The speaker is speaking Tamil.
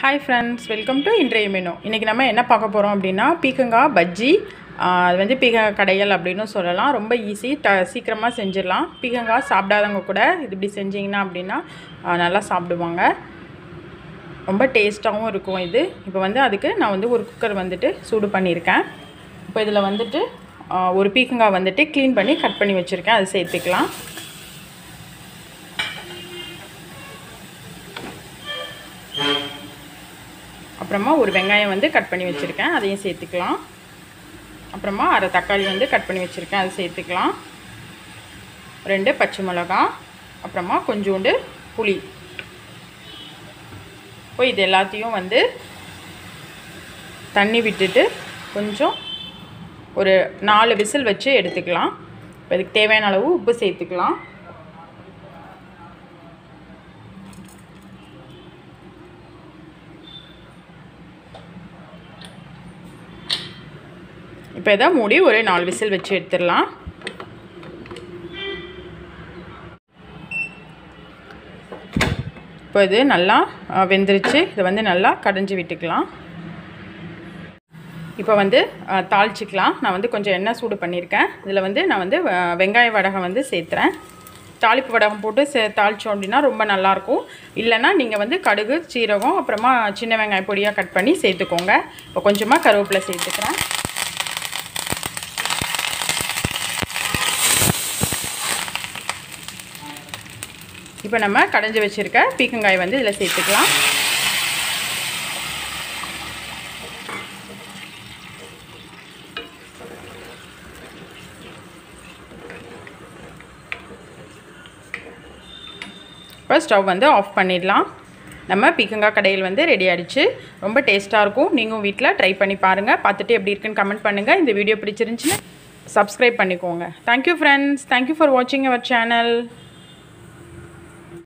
ஹாய் ஃப்ரெண்ட்ஸ் வெல்கம் டு இன்றைய மெனு இன்றைக்கி நம்ம என்ன பார்க்க போகிறோம் அப்படின்னா பீக்கங்காய் பஜ்ஜி ஆஹ் அது வந்து பீக்கங்காய் கடைகள் அப்படின்னு சொல்லலாம் ரொம்ப ஈஸி ட சீக்கிரமாக செஞ்சிடலாம் பீக்கங்காய் சாப்பிடாதவங்க கூட இது இப்படி செஞ்சிங்கன்னா அப்படின்னா ஆஹ் நல்லா சாப்பிடுவாங்க ரொம்ப டேஸ்ட்டாகவும் இருக்கும் இது இப்போ வந்து அதுக்கு நான் வந்து ஒரு குக்கர் வந்துட்டு சூடு பண்ணியிருக்கேன் இப்போ இதில் வந்துட்டு ஆஹ் ஒரு பீக்கங்காய் வந்துட்டு க்ளீன் பண்ணி கட் பண்ணி வச்சுருக்கேன் அது சேர்த்துக்கலாம் அப்புறமா ஒரு வெங்காயம் வந்து கட் பண்ணி வச்சுருக்கேன் அதையும் சேர்த்துக்கலாம் அப்புறமா அரை தக்காளி வந்து கட் பண்ணி வச்சுருக்கேன் அதை சேர்த்துக்கலாம் ரெண்டு பச்சை மிளகா அப்புறமா கொஞ்சோண்டு புளி இப்போ இது எல்லாத்தையும் வந்து தண்ணி விட்டுட்டு கொஞ்சம் ஒரு நாலு விசில் வச்சு எடுத்துக்கலாம் இப்போ இதுக்கு தேவையான அளவு உப்பு சேர்த்துக்கலாம் இப்போ இதை மூடி ஒரு நாலு விசில் வச்சு எடுத்துடலாம் இப்போ இது நல்லா அஹ், வெந்துருச்சு இதை வந்து நல்லா கடைஞ்சி விட்டுக்கலாம் இப்போ வந்து அஹ், தாளிச்சிக்கலாம் நான் வந்து கொஞ்சம் எண்ணெய் சூடு பண்ணியிருக்கேன் இதில் வந்து நான் வந்து அஹ், வெங்காய வடகம் வந்து சேர்த்துறேன் தாளிப்பு வடகம் போட்டு சே தாளித்தோம் அப்படின்னா ரொம்ப நல்லாயிருக்கும் இல்லைன்னா நீங்கள் வந்து கடுகு சீரகம் அப்புறமா சின்ன வெங்காயம் பொடியாக கட் பண்ணி சேர்த்துக்கோங்க இப்போ கொஞ்சமாக கருவேப்பிலை சேர்த்துக்கிறேன் இப்போ நம்ம கடைஞ்சி வச்சுருக்க பீக்கங்காய் வந்து இதில் சேர்த்துக்கலாம் இப்போ ஸ்டவ் வந்து ஆஃப் பண்ணிடலாம் நம்ம பீக்கங்காய் கடையில் வந்து ரெடி ஆகிடுச்சு ரொம்ப டேஸ்ட்டாக இருக்கும் நீங்களும் வீட்டில் ட்ரை பண்ணி பாருங்கள் பார்த்துட்டு எப்படி இருக்குன்னு கமெண்ட் பண்ணுங்கள் இந்த வீடியோ பிடிச்சிருந்துச்சுன்னா சப்ஸ்கிரைப் பண்ணிக்கோங்க தேங்க்யூ ஃப்ரெண்ட்ஸ் தேங்க்யூ ஃபார் வாட்சிங் அவர் சேனல்